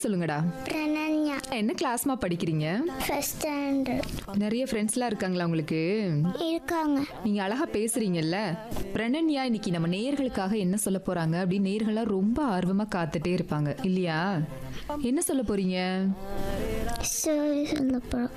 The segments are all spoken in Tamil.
சொல்லுங்கடா பிரணன்யா என்ன கிளாஸ்மா படிக்கிறீங்க ஃபர்ஸ்ட் ஸ்டாண்டர்ட் நிறைய ஃப்ரெண்ட்ஸ்லாம் இருக்காங்களா உங்களுக்கு இருக்காங்க நீங்க அழகா பேசுறீங்கல்ல பிரணன்யா இன்னைக்கு நம்ம நேயர்களுக்காக என்ன சொல்ல போறாங்க அப்படின்னு நேயர்கள்லாம் ரொம்ப ஆர்வமா காத்துட்டே இருப்பாங்க இல்லையா என்ன சொல்ல போறீங்க ஸ்டோரி சொல்ல போகிறோம்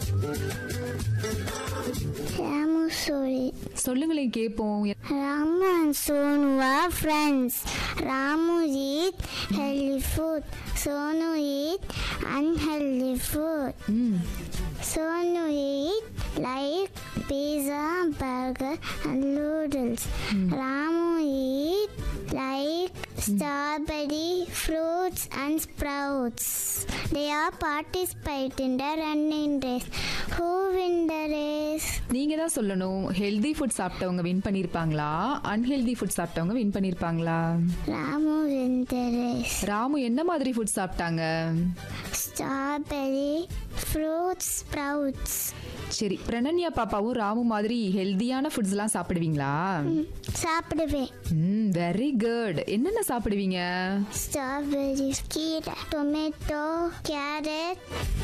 ராமு ஸ்டோரி சொல்லுங்களேன் கேட்போம் Ramu and Sonu are friends. Ramu eat healthy food. Sonu eat unhealthy food. ம் Sonu eat like pizza, burger and noodles. Ramu eat like strawberry fruits and sprouts. They are participate in the running race. Who win the race? நீங்க தான் சொல்லணும் ஹெல்தி ஃபுட் சாப்பிட்டவங்க வின் பண்ணிருப்பாங்களா அன்ஹெல்தி ஃபுட் சாப்பிட்டவங்க வின் பண்ணிருப்பாங்களா Ramu win the race. Ramu என்ன மாதிரி ஃபுட் சாப்பிட்டாங்க ஸ்ட்ராபெரி ஃப்ரூட்ஸ் ஸ்ப்ரவுட்ஸ் சரி பிரணன்யா பாப்பாவும் ராமு மாதிரி ஹெல்தியான ஃபுட்ஸ்லாம் சாப்பிடுவீங்களா சாப்பிடுவேன் ம் வெரி குட் என்னென்ன சாப்பிடுவீங்க ஸ்ட்ராபெரி கீரை டொமேட்டோ கேரட்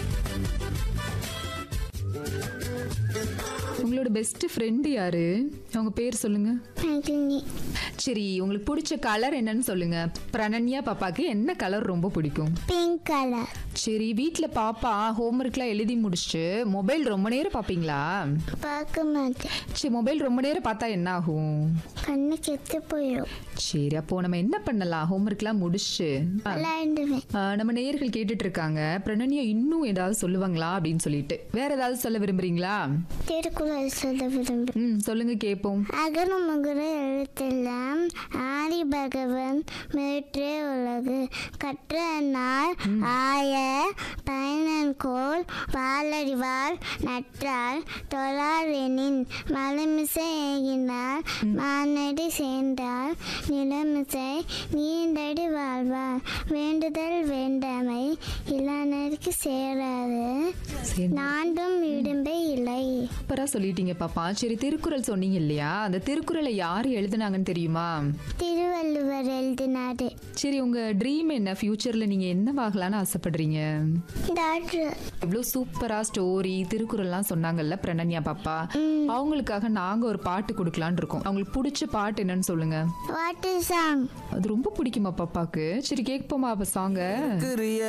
உங்களோட பெஸ்ட் ஃப்ரெண்டு யாரு அவங்க பேர் சொல்லுங்க மெகினி சரி உங்களுக்கு பிடிச்ச கலர் என்னன்னு சொல்லுங்க பிரணன்யா பாப்பாக்கு என்ன கலர் ரொம்ப பிடிக்கும் பிங்க் கலர் சரி வீட்டில் பாப்பா ஹோம்ஒர்க்லாம் எழுதி முடிச்சுட்டு மொபைல் ரொம்ப நேரம் பார்ப்பீங்களா பார்க்க மாட்டேன் சரி மொபைல் ரொம்ப நேரம் பார்த்தா என்ன ஆகும் கண்ணு கெத்து போயிடும் சரி அப்போ நம்ம என்ன பண்ணலாம் ஹோம்ஒர்க்லாம் முடிச்சுட்டு ஆ, விளையாண்டுவேன் ஆ, நம்ம நேயர்கள் கேட்டுட்டு இருக்காங்க பிரணன்யா இன்னும் ஏதாவது சொல்லுவாங்களா அப்படின்னு சொல்லிட்டு வேற ஏதாவது சொல்ல விரும்புறீங்களா திருக்குறள் சொல்ல விரும்புகிறேன் ம் சொல்லுங்க கேட்போம் அகர முகர எழுத்தெல்லாம் ஆதி பகவன் மேற்றே உலகு கற்ற நாள் ஆய பயனன்கோள் வாழறிவாள் நற்றால் தொழாரெனின் மலமிசை ஏகினார் மானடி சேர்ந்தால் நிலமிசை நீண்டடி வாழ்வார் வேண்டுதல் வேண்டாமை இளநருக்கு சேராது சரி நாண்டும் இடும்பை இல்லை சூப்பரா சொல்லிட்டீங்க பாப்பா சரி திருக்குறள் சொன்னீங்க இல்லையா அந்த திருக்குறளை யார் எழுதுனாங்கன்னு தெரியுமா திருவள்ளுவர் எழுதினாரு சரி உங்க ட்ரீம் என்ன ஃபியூச்சர்ல நீங்க என்னவாகலாம்னு ஆசைப்படுறீங்க டாக்டர் இவ்வளோ சூப்பரா ஸ்டோரி திருக்குறள்லாம் சொன்னாங்கல்ல பிரணன்யா பாப்பா அவங்களுக்காக நாங்க ஒரு பாட்டு கொடுக்கலான்னு இருக்கோம் அவங்களுக்கு பிடிச்ச பாட்டு என்னன்னு சொல்லுங்க வாட் இஸ் சாங் அது ரொம்ப பிடிக்குமா பாப்பாக்கு சரி கேட்போமா அப்ப சாங்க கிரிய